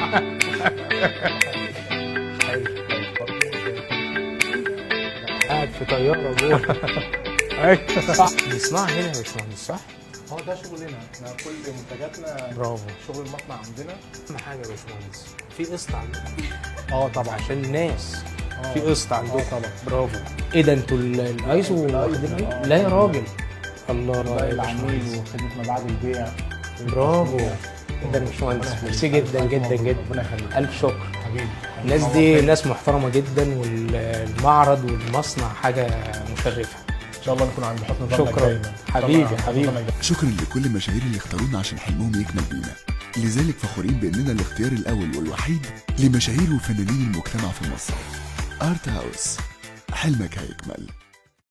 قاعد في طياره جوه ايوه صح بيصنع هنا يا باشمهندس صح؟ هو ده شغلنا احنا كل منتجاتنا برافو شغل المصنع عندنا اهم حاجه يا باشمهندس في قسط عندكم اه طبعا عشان الناس آه. في قسط عندكم اه طبعا برافو ايه ده انتوا ال- الايزو واخدين آه. أيزو؟ لا يا راجل الله والله يا العميل باشمهندس وخدمه ما بعد البيع برافو جدا يا باشمهندس ميرسي جدا جدا جدا ربنا يخليك الف شكر حبيبي الناس دي ناس محترمه جدا والمعرض والمصنع حاجه مشرفه ان شاء الله نكون عند حسن ظنك شكرا. دايما حبيبي، طبعاً عند حسن حبيبي. ظنك دايماً. شكرا لكل المشاهير اللي اختارونا عشان حلمهم يكمل بينا لذلك فخورين باننا الاختيار الاول والوحيد لمشاهير وفنانين المجتمع في مصر ارت هاوس حلمك هيكمل